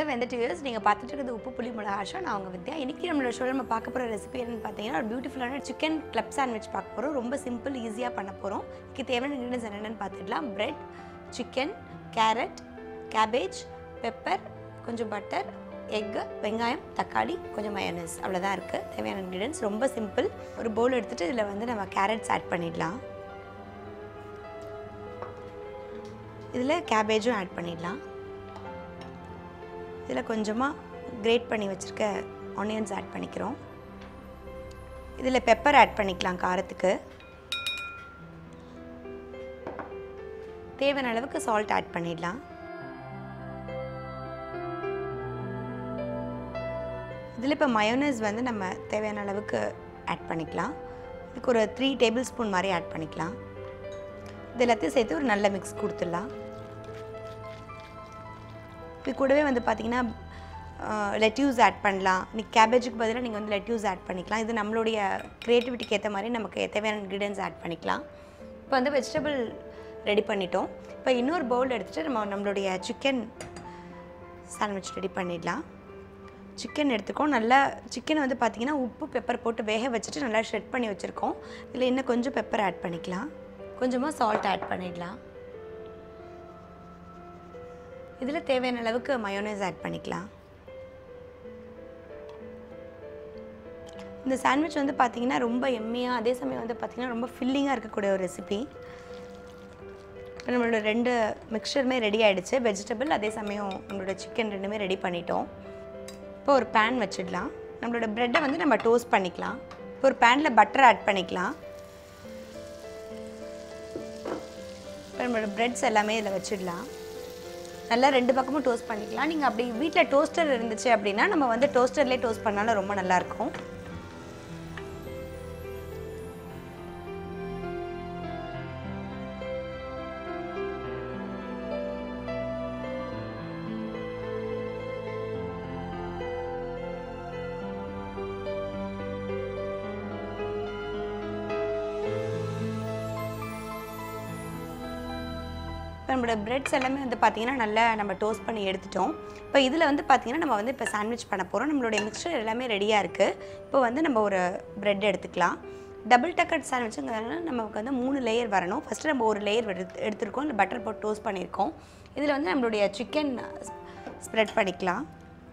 வெந்தட்டு views நீங்கள் பார்த்துட்டு இருக்கிறது உப்பு புளி மிளகா ஷோ நான் அவங்க வித்யா இன்னைக்கு நம்மளோட ஷோவில் நம்ம பார்க்க போகிற ரெசிபி என்னன்னு பார்த்தீங்கன்னா ஒரு பியூட்டிஃபுல்லான சிக்கன் கிளப் சாண்ட்விச் பார்க்க போகிறோம் ரொம்ப சிம்பிள் ஈஸியாக பண்ண போகிறோம் இதுக்கு தேவையான இன்க்ரீடியன்ஸ் என்னென்னு பார்த்துக்கலாம் bread chicken carrot cabbage pepper கொஞ்சம் பட்டர் எக்கு வெங்காயம் தக்காளி கொஞ்சம் மயோனஸ் அவ்வளோதான் இருக்குது தேவையான இன்க்ரீடியன்ஸ் ரொம்ப சிம்பிள் ஒரு பவுல் எடுத்துகிட்டு இதில் வந்து நம்ம கேரட்ஸ் ஆட் பண்ணிடலாம் இதில் கேபேஜும் ஆட் பண்ணிடலாம் இதில் கொஞ்சமாக கிரேட் பண்ணி வச்சுருக்க ஆனியன்ஸ் ஆட் பண்ணிக்கிறோம் இதில் பெப்பர் ஆட் பண்ணிக்கலாம் காரத்துக்கு தேவையான அளவுக்கு சால்ட் ஆட் பண்ணிடலாம் இதில் இப்போ மயோனஸ் வந்து நம்ம தேவையான அளவுக்கு ஆட் பண்ணிக்கலாம் இதுக்கு ஒரு த்ரீ டேபிள் ஸ்பூன் மாதிரி ஆட் பண்ணிக்கலாம் இது எல்லாத்தையும் சேர்த்து ஒரு நல்ல மிக்ஸ் கொடுத்துடலாம் இது கூடவே வந்து பார்த்திங்கன்னா லெட்யூஸ் ஆட் பண்ணலாம் இன்னைக்கு கேபேஜுக்கு பதிலாக நீங்கள் வந்து லெட்யூஸ் ஆட் பண்ணிக்கலாம் இது நம்மளுடைய க்ரியேட்டிவிட்டிக்கு ஏற்ற மாதிரி நமக்கு தேவையான இன்க்ரீடியன்ஸ் ஆட் பண்ணிக்கலாம் இப்போ வந்து வெஜிடபிள் ரெடி பண்ணிட்டோம் இப்போ இன்னொரு பவுல் எடுத்துகிட்டு நம்ம நம்மளுடைய சிக்கன் சாண்ட்விச் ரெடி பண்ணிடலாம் சிக்கன் எடுத்துக்கோம் நல்லா சிக்கனை வந்து பார்த்திங்கன்னா உப்பு பெப்பர் போட்டு வேக வச்சுட்டு நல்லா ஷ்ரெட் பண்ணி வச்சுருக்கோம் இதில் இன்னும் கொஞ்சம் பெப்பர் ஆட் பண்ணிக்கலாம் கொஞ்சமாக சால்ட் ஆட் பண்ணிடலாம் இதில் தேவையான அளவுக்கு மயோனைஸ் ஆட் பண்ணிக்கலாம் இந்த சாண்ட்விச் வந்து பார்த்திங்கன்னா ரொம்ப எம்மியாக அதே சமயம் வந்து பார்த்திங்கன்னா ரொம்ப ஃபில்லிங்காக இருக்கக்கூடிய ஒரு ரெசிபி நம்மளோட ரெண்டு மிக்சருமே ரெடி ஆகிடுச்சு வெஜிடபிள் அதே சமயம் நம்மளோட சிக்கன் ரெண்டுமே ரெடி பண்ணிட்டோம் இப்போ ஒரு பேன் வச்சிடலாம் நம்மளோட ப்ரெட்டை வந்து நம்ம டோஸ்ட் பண்ணிக்கலாம் இப்போ ஒரு பேனில் பட்டர் ஆட் பண்ணிக்கலாம் இப்போ நம்மளோட ப்ரெட்ஸ் எல்லாமே இதில் வச்சிடலாம் நல்லா ரெண்டு பக்கமும் டோஸ்ட் பண்ணிக்கலாம் நீங்கள் அப்படி வீட்டில் டோஸ்டர் இருந்துச்சு அப்படின்னா நம்ம வந்து டோஸ்டர்லேயே டோஸ்ட் பண்ணாலும் ரொம்ப நல்லாயிருக்கும் இப்போ நம்மளோட பிரெட்ஸ் எல்லாமே வந்து பார்த்திங்கன்னா நல்லா நம்ம டோஸ்ட் பண்ணி எடுத்துட்டோம் இப்போ இதில் வந்து பார்த்திங்கன்னா நம்ம வந்து இப்போ சாண்ட்விச் பண்ண போகிறோம் நம்மளுடைய மிக்சர் எல்லாமே ரெடியாக இருக்குது இப்போ வந்து நம்ம ஒரு பிரெட் எடுத்துக்கலாம் டபுள் டக்கட் சாண்ட்விச்சுங்கிறதுனால நமக்கு வந்து மூணு லேயர் வரணும் ஃபஸ்ட்டு நம்ம ஒரு லேயர் எடுத்து எடுத்துருக்கோம் இல்லை பட்டர் போட்டு டோஸ்ட் பண்ணியிருக்கோம் இதில் வந்து நம்மளுடைய சிக்கன் ஸ்ப்ரெட் பண்ணிக்கலாம்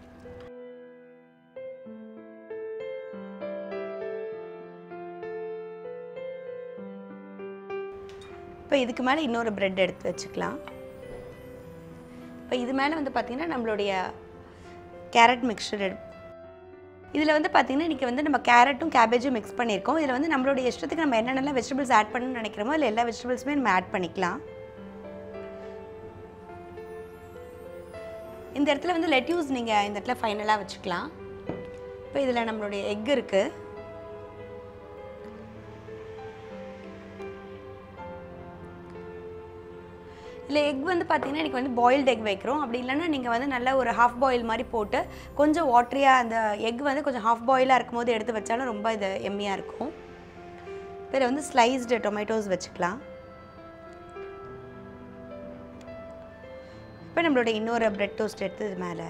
இப்போ இதுக்கு மேலே இன்னொரு பிரெட் எடுத்து வச்சுக்கலாம் இப்போ இது மேலே வந்து பார்த்திங்கன்னா நம்மளுடைய கேரட் மிக்சர் எடு இதில் வந்து பார்த்திங்கன்னா இன்றைக்கி வந்து நம்ம கேரட்டும் கேபேஜும் மிக்ஸ் பண்ணியிருக்கோம் இதில் வந்து நம்மளுடைய இஷ்டத்துக்கு நம்ம என்னென்னலாம் வெஜிடபிள்ஸ் ஆட் பண்ணணும்னு நினைக்கிறோமோ இல்லை எல்லா வெஜிடபிள்ஸுமே நம்ம ஆட் பண்ணிக்கலாம் இந்த இடத்துல வந்து லெட்யூஸ் நீங்கள் இந்த இடத்துல ஃபைனலாக வச்சுக்கலாம் இப்போ இதில் நம்மளுடைய எக் இருக்குது இல்லை எக் வந்து பார்த்தீங்கன்னா இன்றைக்கி வந்து பாயில்டு எக் வைக்கிறோம் அப்படி இல்லைன்னா நீங்கள் வந்து நல்லா ஒரு ஹாஃப் பாயில் மாதிரி போட்டு கொஞ்சம் வாட்ரியாக அந்த எக் வந்து கொஞ்சம் ஹாஃப் பாயிலாக இருக்கும் போது எடுத்து வச்சாலும் ரொம்ப இது எம்மியாக இருக்கும் இதில் வந்து ஸ்லைஸ்டு டொமேட்டோஸ் வச்சுக்கலாம் இப்போ நம்மளோட இன்னொரு ப்ரெட் டோஸ்ட் எடுத்து இது மேலே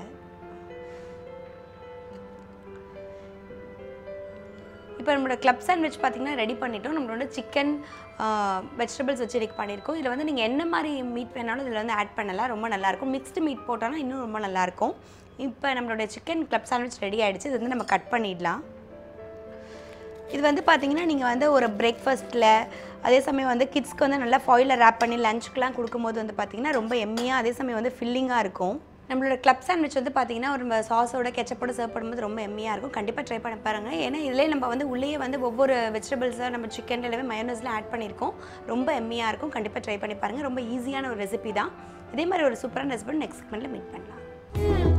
இப்போ நம்மளோட கிளப் சாண்ட்விச் பார்த்திங்கன்னா ரெடி பண்ணிட்டோம் நம்மளோட சிக்கன் வெஜிடபிள்ஸ் வச்சு ரெடி பண்ணியிருக்கோம் இதில் வந்து நீங்கள் என்ன மாதிரி மீட் வேணாலும் இதில் வந்து ஆட் பண்ணலாம் ரொம்ப நல்லாயிருக்கும் மிக்ஸ்டு மீட் போட்டாலும் இன்னும் ரொம்ப நல்லாயிருக்கும் இப்போ நம்மளோட சிக்கன் கிளப் சாண்ட்விச் ரெடி ஆகிடுச்சு இது வந்து நம்ம கட் பண்ணிடலாம் இது வந்து பார்த்தீங்கன்னா நீங்கள் வந்து ஒரு பிரேக்ஃபாஸ்ட்டில் அதே சமயம் வந்து கிட்ஸ்க்கு வந்து நல்லா ஃபாயிலில் ரேப் பண்ணி லஞ்சுக்கெலாம் கொடுக்கும்போது வந்து பார்த்தீங்கன்னா ரொம்ப எம்மியாக அதே சமயம் வந்து ஃபில்லிங்காக இருக்கும் நம்மளோட கிளப் சாண்ட்விச் வந்து பார்த்தீங்கன்னா ஒரு நம்ம சாஸோட கெச்சப்போட சர்வ் பண்ணும்போது ரொம்ப எம்மியாக இருக்கும் கண்டிப்பாக ட்ரை பண்ண பாருங்க ஏன்னா இதிலே நம்ம வந்து உள்ளேயே வந்து ஒவ்வொரு வெஜிடபிள்ஸாக நம்ம சிக்கன் எல்லாமே மயோனஸ்லாம் ஆட் பண்ணியிருக்கோம் ரொம்ப எம்மியாக இருக்கும் கண்டிப்பாக ட்ரை பண்ணி பாருங்கள் ரொம்ப ஈஸியான ஒரு ரெசிபி தான் இதே மாதிரி ஒரு சூப்பரான ரெசிபி நெக்ஸ்ட் கமெண்ட்டில் மீட் பண்ணலாம்